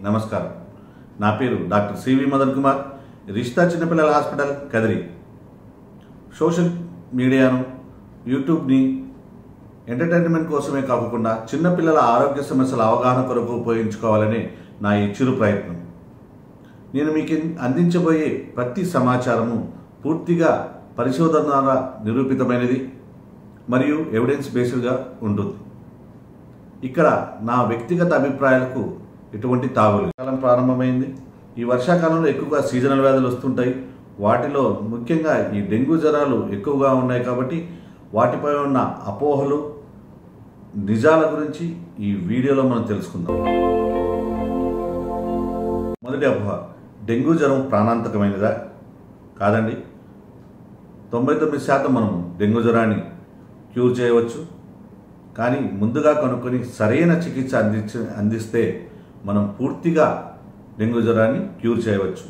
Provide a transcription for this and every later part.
నమస్కారం నా పేరు డాక్టర్ సివి మదన్ కుమార్ రిష్తా చిన్నపిల్లల హాస్పిటల్ కదిరి సోషల్ మీడియాను యూట్యూబ్ని ఎంటర్టైన్మెంట్ కోసమే కాకుండా చిన్నపిల్లల ఆరోగ్య సమస్యల అవగాహన కొరకు ఉపయోగించుకోవాలని నా ఈ చిరు ప్రయత్నం నేను మీకు అందించబోయే ప్రతి సమాచారము పూర్తిగా పరిశోధన ద్వారా నిరూపితమైనది మరియు ఎవిడెన్స్ బేస్డ్గా ఉంటుంది ఇక్కడ నా వ్యక్తిగత అభిప్రాయాలకు ఎటువంటి తావులు కాలం ప్రారంభమైంది ఈ వర్షాకాలంలో ఎక్కువగా సీజనల్ వ్యాధులు వస్తుంటాయి వాటిలో ముఖ్యంగా ఈ డెంగ్యూ జ్వరాలు ఎక్కువగా ఉన్నాయి కాబట్టి వాటిపై ఉన్న అపోహలు నిజాల గురించి ఈ వీడియోలో మనం తెలుసుకుందాం మొదటి అపోహ డెంగ్యూ జ్వరం ప్రాణాంతకమైనదా కాదండి తొంభై తొమ్మిది శాతం మనం డెంగ్యూ జ్వరాన్ని క్యూర్ చేయవచ్చు కానీ ముందుగా కనుక్కొని సరైన చికిత్స అందించ అందిస్తే మనం పూర్తిగా డెంగ్యూ జ్వరాన్ని క్యూర్ చేయవచ్చు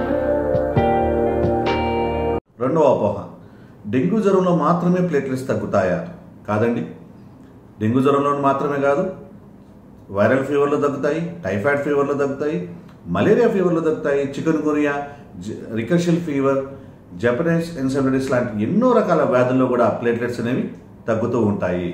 రెండవ అపోహ డెంగ్యూ జ్వరంలో మాత్రమే ప్లేట్లెట్స్ తగ్గుతాయా కాదండి డెంగ్యూ జ్వరంలో మాత్రమే కాదు వైరల్ ఫీవర్లో తగ్గుతాయి టైఫాయిడ్ ఫీవర్లో తగ్గుతాయి మలేరియా ఫీవర్లో తగ్గుతాయి chikungunya rickettsial fever Japanese encephalitis లాంటి ఎన్నో రకాల వ్యాధుల్లో కూడా ప్లేట్లెట్స్ అనేవి తగ్గుతూ ఉంటాయి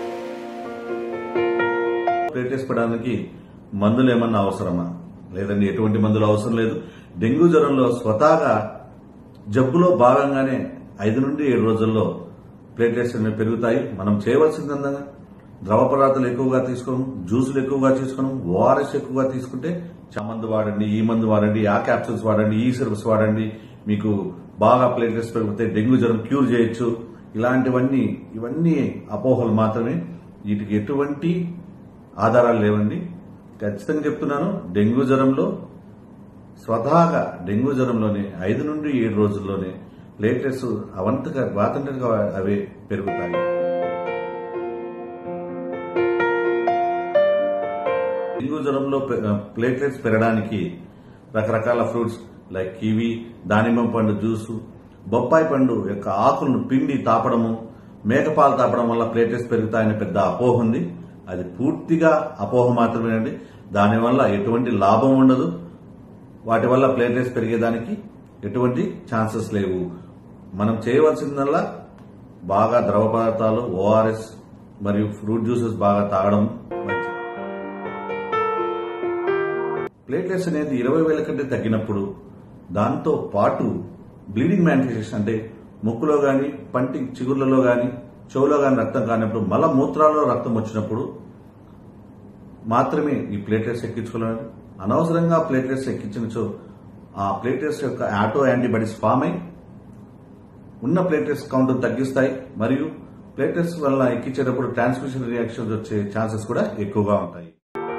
ప్లేట్లెట్స్ పడడానికి మందులు ఏమన్నా అవసరమా లేదండి ఎటువంటి మందులు అవసరం లేదు డెంగ్యూ జ్వరంలో స్వతహాగా జబ్బులో భాగంగానే ఐదు నుండి ఏడు రోజుల్లో ప్లేట్లెట్స్ అనేవి పెరుగుతాయి మనం చేయవలసిందంగా ద్రవ పదార్థాలు ఎక్కువగా తీసుకోవడం జ్యూసులు ఎక్కువగా తీసుకోవడం ఓఆర్ఎస్ ఎక్కువగా తీసుకుంటే చా మందు వాడండి ఈ మందు వాడండి ఆ క్యాప్సూల్స్ వాడండి ఈ సిరప్స్ వాడండి మీకు బాగా ప్లేట్లెట్స్ పెరిగితే డెంగ్యూ జ్వరం క్యూర్ చేయొచ్చు ఇలాంటివన్నీ ఇవన్నీ అపోహలు మాత్రమే వీటికి ఎటువంటి ఆధారాలు లేవండి ఖచ్చితంగా చెప్తున్నాను డెంగ్యూ జ్వరంలో స్వతహాగా డెంగ్యూ జ్వరంలోనే ఐదు నుండి ఏడు రోజుల్లోనే ప్లేట్లెట్స్ అవంతగా వాతంటగా అవే పెరుగుతాయి డెంగ్యూ జ్వరంలో ప్లేట్లెట్స్ పెరగడానికి రకరకాల ఫ్రూట్స్ లైక్ కివి దానిమ్మ పండు జ్యూసు బొప్పాయి పండు యొక్క ఆకులను పిండి తాపడము మేకపాలు తాపడం వల్ల ప్లేట్లెట్స్ పెరుగుతాయని పెద్ద అపోహ ఉంది అది పూర్తిగా అపోహ మాత్రమేనండి దానివల్ల ఎటువంటి లాభం ఉండదు వాటి వల్ల ప్లేట్లెట్స్ పెరిగేదానికి ఎటువంటి ఛాన్సెస్ లేవు మనం చేయవలసిందల్లా బాగా ద్రవ పదార్థాలు ఓఆర్ఎస్ మరియు ఫ్రూట్ జ్యూసెస్ బాగా తాగడం మంచిది ప్లేట్లెట్స్ అనేది ఇరవై వేల కంటే తగ్గినప్పుడు దాంతో పాటు బ్లీడింగ్ మ్యానిఫెస్టేషన్ అంటే ముక్కులో గాని పంటి చిగుర్లలో గాని చెవులో గాని రక్తం కానప్పుడు మల మూత్రాల్లో రక్తం వచ్చినప్పుడు మాత్రమే ఈ ప్లేట్లెట్స్ ఎక్కించుకోవాలి అనవసరంగా ప్లేట్లెట్స్ ఎక్కించినచో ఆ ప్లేట్లెట్స్ యొక్క ఆటో యాంటీబాడీస్ ఫామ్ అయి ఉన్న ప్లేట్లెట్స్ కౌంట్ తగ్గిస్తాయి మరియు ప్లేట్లెట్స్ వల్ల ఎక్కించేటప్పుడు ట్రాన్స్మిషన్ రియాక్షన్స్ వచ్చే ఛాన్సెస్ కూడా ఎక్కువగా ఉంటాయి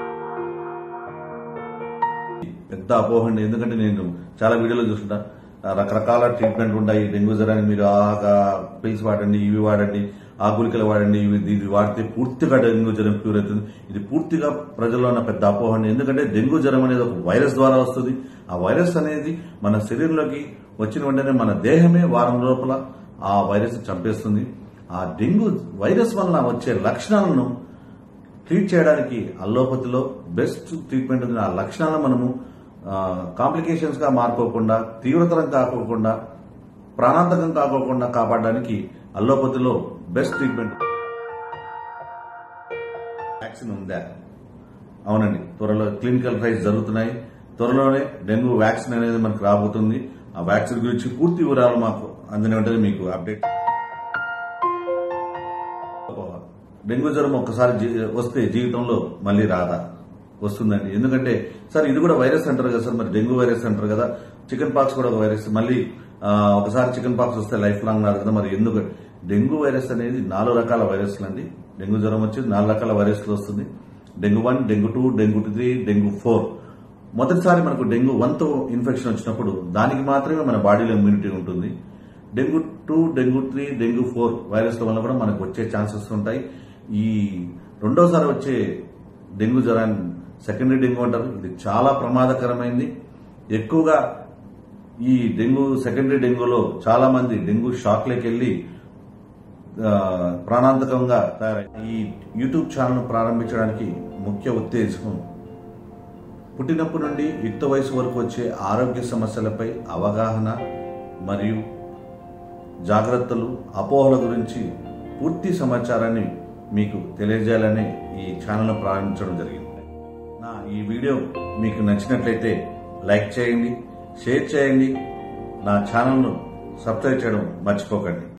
పెద్ద అపోహ అండి ఎందుకంటే నేను చాలా వీడియోలో చూస్తుంటా ఆ రకరకాల ట్రీట్మెంట్ ఉంటాయి డెంగ్యూ జ్వరానికి మీరు ఆ పిల్స్ వాడండి ఇవి వాడండి ఆ గుళికలు వాడండి ఇవి ఇది వాడితే పూర్తిగా డెంగ్యూ జ్వరం క్యూర్ అవుతుంది ఇది పూర్తిగా ప్రజల్లో ఉన్న పెద్ద అపోహ అండి ఎందుకంటే డెంగ్యూ జ్వరం అనేది ఒక వైరస్ ద్వారా వస్తుంది ఆ వైరస్ అనేది మన శరీరంలోకి వచ్చిన వెంటనే మన దేహమే వారం లోపల ఆ వైరస్ చంపేస్తుంది ఆ డెంగ్యూ వైరస్ వలన వచ్చే లక్షణాలను ట్రీట్ చేయడానికి అల్లోపతిలో బెస్ట్ ట్రీట్మెంట్ ఉంది ఆ లక్షణాలను మనము కాంప్లికేషన్స్ గా మారిపోకుండా తీవ్రతరం కాకోకుండా ప్రాణాంతకం కాకోకుండా కాపాడడానికి అల్లోపతిలో బెస్ట్ ట్రీట్మెంట్ వ్యాక్సిన్ ఉందా అవునండి త్వరలో క్లినికల్ ట్రయల్స్ జరుగుతున్నాయి త్వరలోనే డెంగ్యూ వ్యాక్సిన్ అనేది మనకు రాబోతుంది ఆ వ్యాక్సిన్ గురించి పూర్తి వివరాలు మాకు అందిన వెంటనే మీకు అప్డేట్ డెంగ్యూ జ్వరం ఒక్కసారి జీ- వస్తే జీవితంలో మళ్ళీ రాదా వస్తుందండి ఎందుకంటే సార్ ఇది కూడా వైరస్ అంటారు కదా సార్ మరి డెంగ్యూ వైరస్ అంటారు కదా చికెన్ పాక్స్ కూడా ఒక వైరస్ మళ్ళీ ఆ, ఒకసారి చికెన్ పాక్స్ వస్తే లైఫ్ లాంగ్ రాదు కదా మరి ఎందుకు డెంగ్యూ వైరస్ అనేది నాలుగు రకాల వైరస్లు అండి డెంగ్యూ జ్వరం వచ్చి నాలుగు రకాల వైరస్లు వస్తుంది dengue one dengue two dengue three dengue four మొదటిసారి మనకు డెంగ్యూ వన్తో ఇన్ఫెక్షన్ వచ్చినప్పుడు దానికి మాత్రమే మన బాడీలో ఇమ్యూనిటీ ఉంటుంది dengue two dengue three dengue four వైరస్ల వల్ల కూడా మనకు వచ్చే ఛాన్సెస్ ఉంటాయి ఈ రెండోసారి వచ్చే డెంగ్యూ జ్వరాన్ని సెకండరీ డెంగ్యూ అంటారు ఇది చాలా ప్రమాదకరమైంది ఎక్కువగా ఈ డెంగ్యూ సెకండరీ డెంగ్యూలో చాలా మంది డెంగ్యూ షాక్లోకి వెళ్ళి ఆ, ప్రాణాంతకంగా తయారై ఈ యూట్యూబ్ ఛానల్ ప్రారంభించడానికి ముఖ్య ఉద్దేశం పుట్టినప్పటి నుండి యుక్త వయసు వరకు వచ్చే ఆరోగ్య సమస్యలపై అవగాహన మరియు జాగ్రత్తలు అపోహల గురించి పూర్తి సమాచారాన్ని మీకు తెలియజేయాలని ఈ ఛానల్ ప్రారంభించడం జరిగింది నా ఈ వీడియో మీకు నచ్చినట్లయితే లైక్ చేయండి షేర్ చేయండి నా ఛానల్ను సబ్స్క్రైబ్ చేయడం మర్చిపోకండి